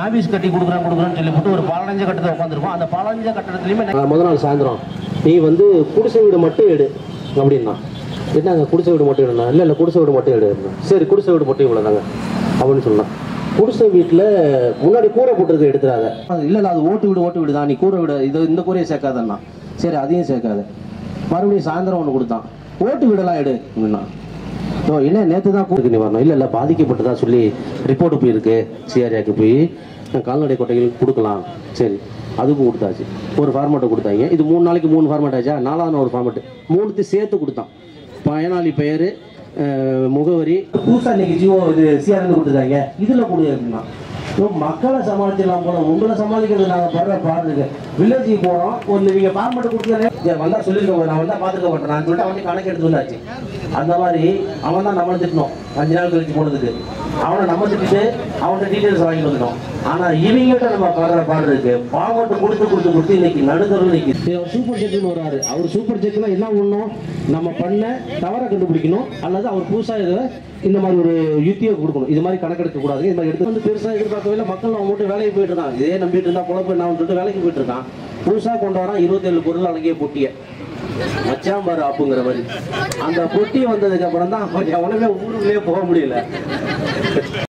Office கட்டி கொடுக்குறேன் கொடுக்குறேன்னு சொல்லி போட்டு ஒரு பாலஞ்ச கட்டத்தை உட்காந்துருக்கோம் அந்த பாலஞ்ச கட்டடத்துலையுமே முத நாள் சாயந்தரம் நீ வந்து குடிசை வீடு மட்டும் எடு அப்படின்னா என்னங்க குடிசை வீடு மட்டும் எடுனா இல்லை இல்லை குடிசை வீடு மட்டும் எடு அப்படின்னா. சரி குடிசை வீடு மட்டும் இவ்வளோ தாங்க அப்படின்னு சொன்னான் குடிசை வீட்டில் முன்னாடி கூரை போட்டுருக்க எடுத்துறாத இல்லை இல்லை அது ஓட்டு வீடு ஓட்டு வீடு தான் நீ கூரை வீடு இது இந்த கூரையை சேர்க்காதண்ணா சரி அதையும் சேர்க்காத மறுபடியும் சாயந்தரம் ஒன்று கொடுத்தான் ஓட்டு வீடெல்லாம் எடு அப்படின்னா ஓ என்ன நேற்று தான் கூருக்கு நீ வரணும் இல்லை இல்லை பாதிக்கப்பட்டதா சொல்லி ரிப்போர்ட் போயிருக்கு சிஆர்ஏக்கு போய் கால்நடை கொட்டைகள் கொடுக்கலாம் சரி அதுக்கும் கொடுத்தாச்சு ஒரு ஃபார்மேட்டை கொடுத்தாங்க இது மூணு நாளைக்கு மூணு ஃபார்மேட் ஆச்சா நாலாவது ஒரு ஃபார்மேட் மூணுத்தையும் சேர்த்து கொடுத்தான் பயனாளி பெயர் முகவரி புதுசாக இன்னைக்கு ஜியோ இது சிஆர்என் கொடுத்துருக்காங்க இதில் கொடு அப்படின்னா இப்போ மக்களை சமாளிச்சிடலாம் போல உங்களை சமாளிக்கிறது நாங்கள் படுற பாடுறது வில்லேஜுக்கு போகிறோம் ஒரு நீங்கள் ஃபார்மேட் கொடுத்துருக்கேன் வந்தால் சொல்லியிருக்கோம் நான் வந்தால் பார்த்துக்க மாட்டேன் நான் சொல்லிட்டு அவன் கணக்கு எடுத்து வந்தாச்சு அந்த மாதிரி அவன் தான் நம்மளை திட்டணும் அஞ்சு நாள் கழிச்சு போனதுக்கு அவனை நம்ம திட்டிட்டு அவன்கிட்ட டீட்டெயில்ஸ் வாங்கிட்டு வந்துட்டோம் ஆனால் இவங்ககிட்ட நம்ம பாடுற பாடு இருக்கு ஃபார்மேட் கொடுத்து கொடுத்து கொடுத்து இன்னைக்கு நடுத்தரம் நிற்கி அவர் சூப்பர் செக்னு வராரு அவர் சூப்பர் செக்னா என்ன பண்ணணும் நம்ம பண்ண தவறை கண்டுபிடிக்கணும் அல்லது அவர் புதுசாக இதை இந்த மாதிரி ஒரு யுத்தியை கொடுக்கணும் இது மாதிரி கணக்கெடுக்க கூடாது இது மாதிரி எடுத்து வந்து பெருசாக எதிர்பார்க்கவே இல்லை மக்கள் அவன் மட்டும் வேலைக்கு போயிட்டு இருக்கான் இதே நம்பிட்டு இருந்தா குழப்பம் என்ன சொல்லிட்டு வேலைக்கு போயிட்டு இருக்கான் புதுசாக கொண்டு வரான் இருபத்தேழு பொருள் அடங்கிய பொட்டியை மச்சான் பாரு அப்புங்கிற மாதிரி அந்த பொட்டி வந்ததுக்கு அப்புறம் தான் அவன் எவனுமே ஊருக்குள்ளேயே போக முடியல